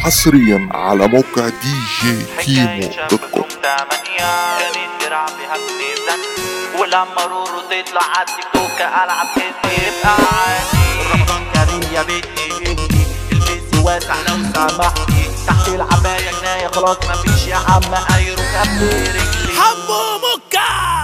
حصريا على موقع دي جي كيمو دوت كوم تمانية كانت درع فيها بنيزن ولما رورو تطلع على التيك توك العب كده يبقى عادي رمضان كريم يا بنتي اهدي البسي واسع لو سمحتي تحت العباية جناية خلاص مفيش يا عم اي ركاب رجلي حمو مكة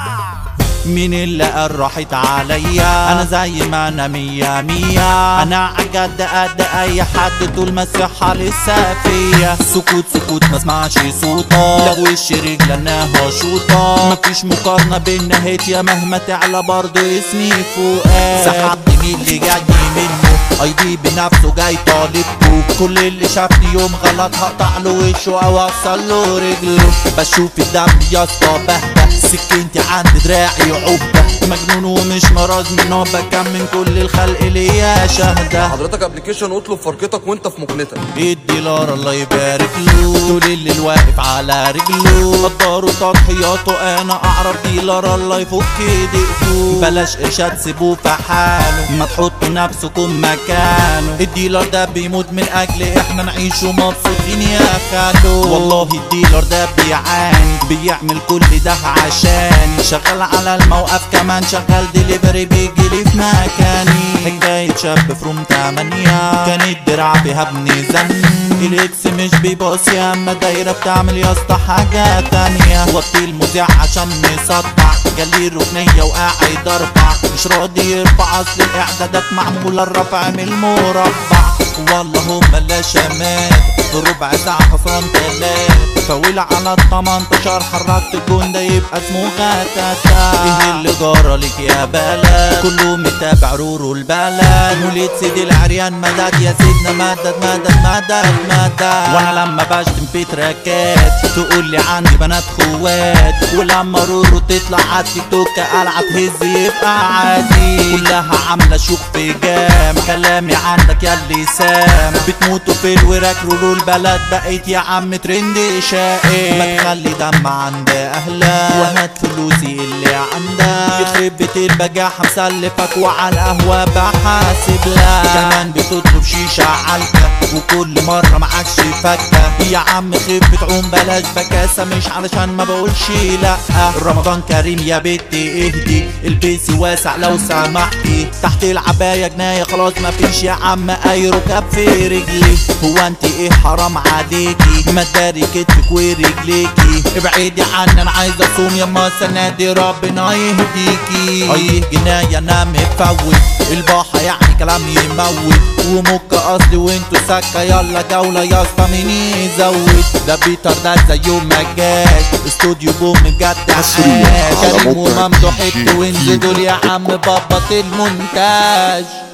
مين اللي قال راحت عليا انا زي ما انا مية مية انا عجد قد اي حد طول ما الصحة لسه فيا سكوت سكوت ما اسمعش صوتها لا وش رجل انها شوطة مفيش مقارنة بين نهايتي مهما تعلى برضو اسمي فوقها سحبت مين اللي جاي منه اي دي بنفسه جاي طالبته كل اللي شافني يوم غلط هقطع له وشه او اوصل له رجله بشوف الدم يا اسطى بهدى سكينتي عند دراعي عقدة مجنون ومش مرض من نوبة كم من كل الخلق ليا شهدة حضرتك ابلكيشن اطلب فرقتك وانت في مكنتك الديلار الله يبارك له طول الليل واقف على رجله قدروا تضحياته انا اعرف ديلار الله يفك دقته بلاش ارشاد سيبوه في حاله ما تحطوا نفسكم مكانه الديلر ده بيموت من اجل احنا نعيش ومبسوطين يا خالو والله الديلر ده بيعاني بيعمل كل ده عشاني شغال على الموقف كمان شغال دليفري بيجيلي في مكاني حكاية شاب فروم تمانية كانت درع بيها ابن زن الاكس مش بيبص يا اما دايرة بتعمل يا اسطى حاجة تانية وطي المذيع عشان مصدع جالي ركنية وقاعد اربع مش راضي يرفع اصل الاعدادات معمولة الرفع من المربع والله هم لا شمات في ربع ساعة خسران تلات فاول على ال 18 حركت الجون ده يبقى اسمه غتاتا ايه اللي جرى لك يا بلد كله متابع رورو البلد وليد سيدي العريان مدد يا سيدنا مدد مدد مدد مدد وانا لما بشتم في تراكات تقول لي عندي بنات خوات ولما رورو تطلع على التيك توك العب هز يبقى عادي كلها عامله شوخ في جام كلامي عندك يا اللي سام بتموتوا في الوراك رورو البلد بقيت يا عم ترند شائع ما تخلي دم عند اهلك وهات فلوسي اللي عندك يخرب بيت البجاحة مسلفك وعلى القهوة بحاسب لك كمان بتطلب شيشة عالكة وكل مرة معكش فكة يا عم خف تعوم بلاش بكاسة مش علشان ما بقولش لا رمضان كريم يا بنتي اهدي البسي واسع لو سمحتي تحت العباية جناية خلاص مفيش يا عم اي ركاب في رجلي هو انت ايه حرام عليكي ما تداري كتفك ورجليكي ابعدي عني انا عايز اصوم يما السنة دي ربنا يهديكي ايه جناية انا مفوت الباحة يعني كلام يموت ومك اصلي وانتو سكة يلا جولة يا اسطى مين يزود ده بيتر ده زيه ما جاش استوديو بوم بجد حصرياً عاش على كريم موقع وممدوح دي جي حته وانزلوا كيمو يا عم بابط المونتاج